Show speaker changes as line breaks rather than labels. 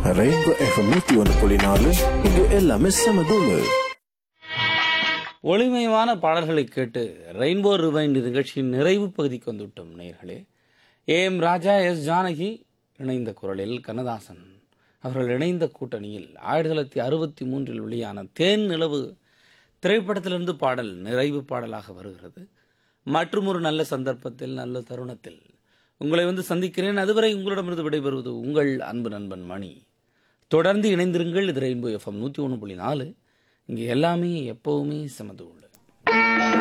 rainbow FM நூத்தி ஒன்று புள்ளி நாலு இங்க எல்லாமே செம தூளு
ஒளிமயமான பாடல்களை கேட்டு ரெயின்போ ரிவைண்ட் நிகழ்ச்சியின் நிறைவு பகுதிக்கு வந்துவிட்டோம் நேர்களே A M Raja S Janaki இணைந்த குரலில் கண்ணதாசன் அவர்கள் இணைந்த கூட்டணியில் ஆயிரத்தி தொள்ளாயிரத்தி அறுபத்தி மூன்றில் வெளியான தேன் நிலவு திரைப்படத்திலிருந்து பாடல் நிறைவு பாடலாக வருகிறது மற்றும் ஒரு நல்ல சந்தர்ப்பத்தில் நல்ல தருணத்தில் உங்களை வந்து சந்திக்கிறேன் அதுவரை உங்களிடமிருந்து விடைபெறுவது உங்கள் அன்பு நண்பன் மணி தொடர்ந்து இணைந்திருங்கள் இது ரெயின்போ எஃப்எம் நூற்றி ஒன்று புள்ளி நாலு இங்கே எல்லாமே எப்போவுமே சமதூள்